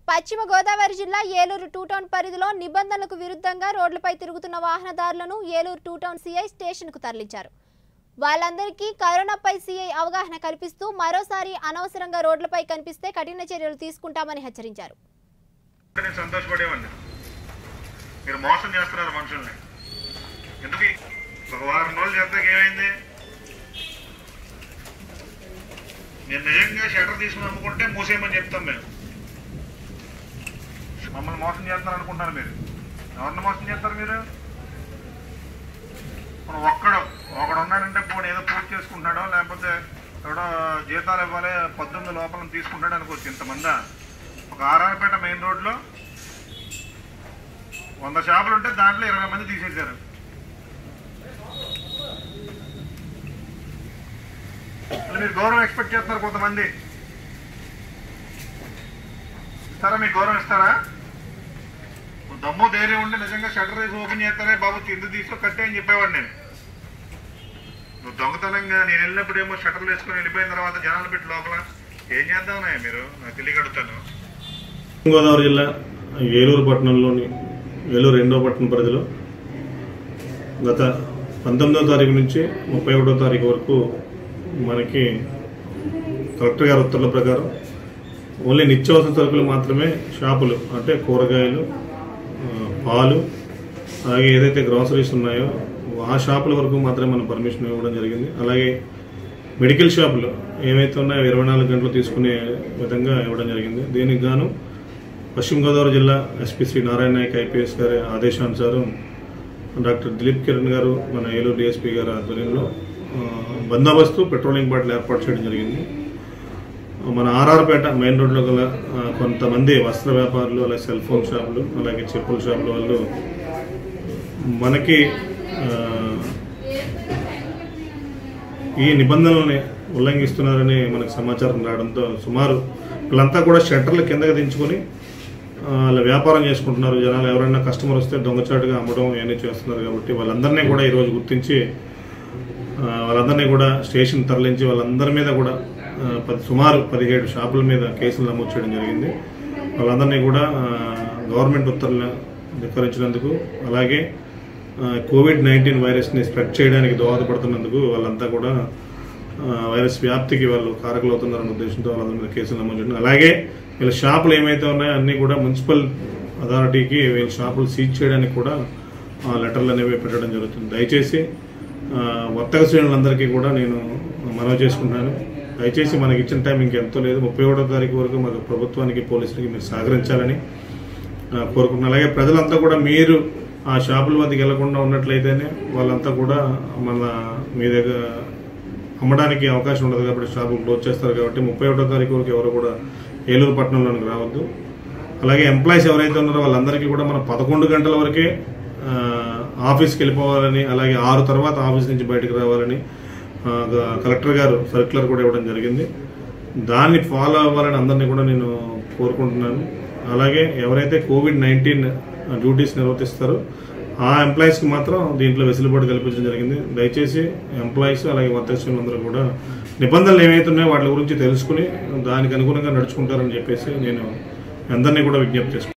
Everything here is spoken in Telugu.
పశ్చిమ గోదావరి జిల్లా ఏలూరు టూ టౌన్ పరిధిలో నిబంధనలకు విరుద్ధంగా రోడ్లపై తిరుగుతున్న వాహనదారులను ఏలూరు టూ టౌన్ సిఐ స్టేషన్కు తరలించారు వాళ్ళందరికీ కరోనాపై సిఐ అవగాహన కల్పిస్తూ మరోసారి అనవసరంగా రోడ్లపై కనిపిస్తే కఠిన చర్యలు తీసుకుంటామని హెచ్చరించారు నేను సంతోషపడేవాడిని మీరు మోసం చేస్తున్నారు మనుషుల్ని ఎందుకు ఈ- ఒక వారం రోజులు చేస్తే ఏమైంది నేను నిజంగా షటర్ తీసుకుని అమ్ముకుంటే మూసేయమని చెప్తాం మేము మమ్మల్ని మోసం చేస్తున్నారు అనుకుంటున్నారు మీరు ఎవరిని మోసం చేస్తారు మీరు ఇప్పుడు ఒక్కడు ఒకడు ఉన్నాడంటే పోనీ ఏదో పూర్తి చేసుకుంటాడో లేకపోతే ఎవడో జీతాలు ఇవ్వాలి పద్దెనిమిది లోపల తీసుకుంటాడు అనుకోవచ్చు ఇంతమంది ఒక ఆర్ఆర్పేట మెయిన్ రోడ్లో వంద షాపులు ఉంటే దాంట్లో ఇరవై మంది తీసేశారు అసలు మీరు గౌరవం ఎక్స్పెక్ట్ చేస్తున్నారు కొంతమంది ఇస్తారా మీకు గౌరవం ఇస్తారా ఇప్పుడు దమ్ము ధైర్యం ఉంటే నిజంగా షటర్ వేసి ఓపెన్ చేస్తారే బాబు కింద తీసుకో కట్టే అని చెప్పేవాడు నేను నువ్వు దొంగతనంగా నేను వెళ్ళినప్పుడు ఏమో షటర్లు వేసుకొని వెళ్ళిపోయిన తర్వాత జనాలు పెట్టి లోపల ఏం చేద్దామన్నా మీరు నాకు తెలియగడుగుతాను పశ్చిమ గోదావరి జిల్లా ఏలూరు పట్టణంలోని ఏలూరు రెండో పట్టణ పరిధిలో గత పంతొమ్మిదవ తారీఖు నుంచి ముప్పై ఒకటో తారీఖు వరకు మనకి కలెక్టర్ గారి ఉత్తర్వుల ప్రకారం ఓన్లీ నిత్యావసర సరుకులు మాత్రమే షాపులు అంటే కూరగాయలు ఆ, పాలు అలాగే ఏదైతే గ్రాసరీస్ ఉన్నాయో ఆ షాపుల వరకు మాత్రమే మనం పర్మిషన్ ఇవ్వడం జరిగింది అలాగే మెడికల్ షాపులు ఏవైతే ఉన్నాయో ఇరవై నాలుగు గంటలు తీసుకునే విధంగా ఇవ్వడం జరిగింది దీనికి గాను పశ్చిమ గోదావరి జిల్లా ఎస్పీ శ్రీ నారాయణ నాయక్ ఐపీఎస్ గారి ఆదేశానుసారం డాక్టర్ దిలీప్ కిరణ్ గారు మన ఏలూరు డిఎస్పీ గారి ఆధ్వర్యంలో ఆ, బందోబస్తు పెట్రోలింగ్ బాటిల్ ఏర్పాటు చేయడం జరిగింది మన ఆర్ఆర్పేట మెయిన్ రోడ్లో గల ఆ, కొంతమంది వస్త్ర వ్యాపారులు అలాగే సెల్ ఫోన్ షాపులు అలాగే చెప్పుల షాపుల వాళ్ళు మనకి ఆ, ఈ నిబంధనల్ని ఉల్లంఘిస్తున్నారని మనకు సమాచారం రావడంతో సుమారు వీళ్ళంతా కూడా షట్టర్లు కిందకి దించుకొని ఆ, వాళ్ళ వ్యాపారం చేసుకుంటున్నారు జనాలు ఎవరైనా కస్టమర్ వస్తే దొంగచాటుగా అమ్మడం ఇవన్నీ చేస్తున్నారు కాబట్టి వాళ్ళందరినీ కూడా ఈరోజు గుర్తించి ఆ, వాళ్ళందరినీ కూడా స్టేషన్ తరలించి వాళ్ళందరి మీద కూడా ఆ, పది సుమారు పదిహేడు షాపుల మీద కేసులు నమోదు చేయడం జరిగింది వాళ్ళందరినీ కూడా ఆ, గవర్నమెంట్ ఉత్తర్వులను ధిక్కరించినందుకు అలాగే ఆ, కోవిడ్ నైన్టీన్ వైరస్ని స్ప్రెడ్ చేయడానికి దోహదపడుతున్నందుకు వాళ్ళంతా కూడా ఆ, వైరస్ వ్యాప్తికి వాళ్ళు కారకులు అవుతున్నారన్న ఉద్దేశంతో వాళ్ళందరి మీద కేసులు నమోదు చేయడం అలాగే వీళ్ళ షాపులు ఏమైతే ఉన్నాయో అన్నీ కూడా మున్సిపల్ అథారిటీకి వీళ్ళ షాపులు సీజ్ చేయడానికి కూడా ఆ, లెటర్లు అనేవి పెట్టడం జరుగుతుంది దయచేసి ఆ, వర్తక శ్రేణులందరికీ కూడా నేను మనవి చేసుకుంటున్నాను దయచేసి మనకి ఇచ్చిన టైం ఇంకెంతో లేదు ముప్పై ఒకటో తారీఖు వరకు మాకు ప్రభుత్వానికి పోలీసులకి మీరు సహకరించాలని ఆ, కోరుకుంటున్నాను అలాగే ప్రజలంతా కూడా మీరు ఆ షాపుల వద్దకు వెళ్లకుండా ఉన్నట్లయితేనే వాళ్ళంతా కూడా మన మీ దగ్గర అమ్మడానికి అవకాశం ఉండదు కాబట్టి షాపులు క్లోజ్ చేస్తారు కాబట్టి ముప్పై ఒకటో తారీఖు వరకు ఎవరు కూడా ఏలూరు పట్టణంలోనికి రావద్దు అలాగే ఎంప్లాయీస్ ఎవరైతే ఉన్నారో వాళ్ళందరికీ కూడా మనం పదకొండు గంటల వరకే ఆ, ఆఫీస్కి వెళ్ళిపోవాలని అలాగే ఆరు తర్వాత ఆఫీస్ నుంచి బయటకు రావాలని ఆ, గ- కలెక్టర్ గారు సర్క్యులర్ కూడా ఇవ్వడం జరిగింది దాన్ని ఫాలో అవ్వాలని అందరినీ కూడా నేను కోరుకుంటున్నాను అలాగే ఎవరైతే కోవిడ్ నైన్టీన్ డ్యూటీస్ నిర్వర్తిస్తారో ఆ ఎంప్లాయీస్కి మాత్రం దీంట్లో వెసులుబాటు కల్పించడం జరిగింది దయచేసి ఎంప్లాయీస్ అలాగే వర్తకులు అందరూ కూడా నిబంధనలు ఏవైతే ఉన్నాయో వాటి గురించి తెలుసుకుని దానికి అనుగుణంగా నడుచుకుంటారని చెప్పేసి నేను అందరినీ కూడా విజ్ఞప్తి చేసుకుంటాను